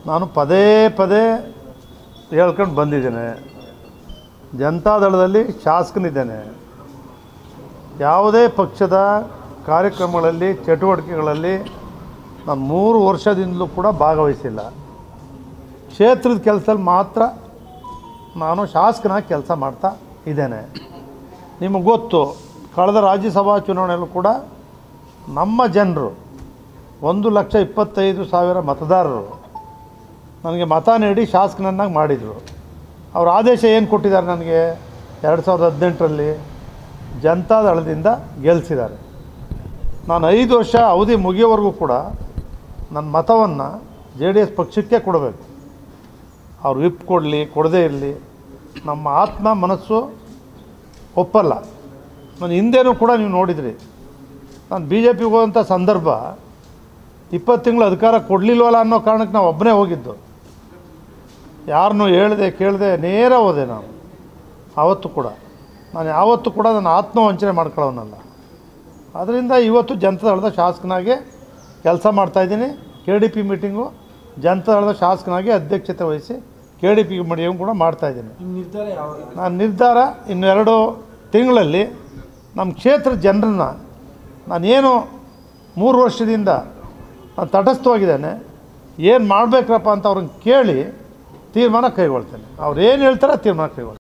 ನಾನು ಪದೇ ಪದೇ ಹೇಳ್ಕೊಂಡು ಬಂದಿದ್ದೇನೆ ಜನತಾದಳದಲ್ಲಿ ಶಾಸಕನಿದ್ದೇನೆ ಯಾವುದೇ ಪಕ್ಷದ ಕಾರ್ಯಕ್ರಮಗಳಲ್ಲಿ ಚಟುವಟಿಕೆಗಳಲ್ಲಿ ನಾನು ಮೂರು ವರ್ಷದಿಂದಲೂ ಕೂಡ ಭಾಗವಹಿಸಿಲ್ಲ ಕ್ಷೇತ್ರದ ಕೆಲಸದಲ್ಲಿ ಮಾತ್ರ ನಾನು ಶಾಸಕನಾಗಿ ಕೆಲಸ ಮಾಡ್ತಾ ಇದ್ದೇನೆ ನಿಮಗೆ ಗೊತ್ತು ಕಳೆದ ರಾಜ್ಯಸಭಾ ಚುನಾವಣೆಯಲ್ಲೂ ಕೂಡ ನಮ್ಮ ಜನರು ಒಂದು ಲಕ್ಷ ಇಪ್ಪತ್ತೈದು ಸಾವಿರ ಮತದಾರರು ನನಗೆ ಮತ ನೀಡಿ ಶಾಸಕನನ್ನಾಗಿ ಮಾಡಿದರು ಅವ್ರ ಆದೇಶ ಏನು ಕೊಟ್ಟಿದ್ದಾರೆ ನನಗೆ ಎರಡು ಸಾವಿರದ ಹದಿನೆಂಟರಲ್ಲಿ ಜನತಾದಳದಿಂದ ಗೆಲ್ಲಿಸಿದ್ದಾರೆ ನಾನು ಐದು ವರ್ಷ ಅವಧಿ ಮುಗಿಯೋವರೆಗೂ ಕೂಡ ನನ್ನ ಮತವನ್ನು ಜೆ ಡಿ ಎಸ್ ಪಕ್ಷಕ್ಕೆ ಕೊಡಬೇಕು ಅವ್ರು ವಿಪ್ ಕೊಡಲಿ ಕೊಡದೇ ಇರಲಿ ನಮ್ಮ ಆತ್ಮ ಮನಸ್ಸು ಒಪ್ಪಲ್ಲ ನಾನು ಹಿಂದೆನೂ ಕೂಡ ನೀವು ನೋಡಿದ್ರಿ ನಾನು ಬಿ ಜೆ ಪಿಗೆ ಹೋದಂಥ ಸಂದರ್ಭ ಇಪ್ಪತ್ತು ತಿಂಗಳು ಅಧಿಕಾರ ಕೊಡಲಿಲ್ವಲ್ಲ ಅನ್ನೋ ಕಾರಣಕ್ಕೆ ನಾವು ಒಬ್ಬನೇ ಹೋಗಿದ್ದು ಯಾರನ್ನೂ ಹೇಳ್ದೆ ಕೇಳದೆ ನೇರ ಹೋದೆ ನಾನು ಆವತ್ತು ಕೂಡ ನಾನು ಯಾವತ್ತೂ ಕೂಡ ನನ್ನ ಆತ್ಮವಂಚನೆ ಮಾಡ್ಕೊಳ್ಳೋನಲ್ಲ ಅದರಿಂದ ಇವತ್ತು ಜನತಾದಳದ ಶಾಸಕನಾಗಿ ಕೆಲಸ ಮಾಡ್ತಾಯಿದ್ದೀನಿ ಕೆ ಡಿ ಪಿ ಮೀಟಿಂಗು ಜನತಾದಳದ ಶಾಸಕನಾಗಿ ಅಧ್ಯಕ್ಷತೆ ವಹಿಸಿ ಕೆ ಡಿ ಪಿ ಮೀಟಿಂಗ್ ಕೂಡ ಮಾಡ್ತಾಯಿದ್ದೀನಿ ನಿಮ್ಮ ನಿರ್ಧಾರ ಯಾವಾಗ ನಾನು ನಿರ್ಧಾರ ಇನ್ನೆರಡು ತಿಂಗಳಲ್ಲಿ ನಮ್ಮ ಕ್ಷೇತ್ರ ಜನರನ್ನ ನಾನೇನು ಮೂರು ವರ್ಷದಿಂದ ನಾನು ತಟಸ್ಥವಾಗಿದ್ದೇನೆ ಏನು ಮಾಡಬೇಕಪ್ಪ ಅಂತ ಅವ್ರನ್ನ ಕೇಳಿ ತೀರ್ಮಾನ ಕೈಗೊಳ್ತೇನೆ ಅವ್ರು ಏನು ಹೇಳ್ತಾರೆ ಆ ತೀರ್ಮಾನ ಕೈಗೊಳ್ತೇನೆ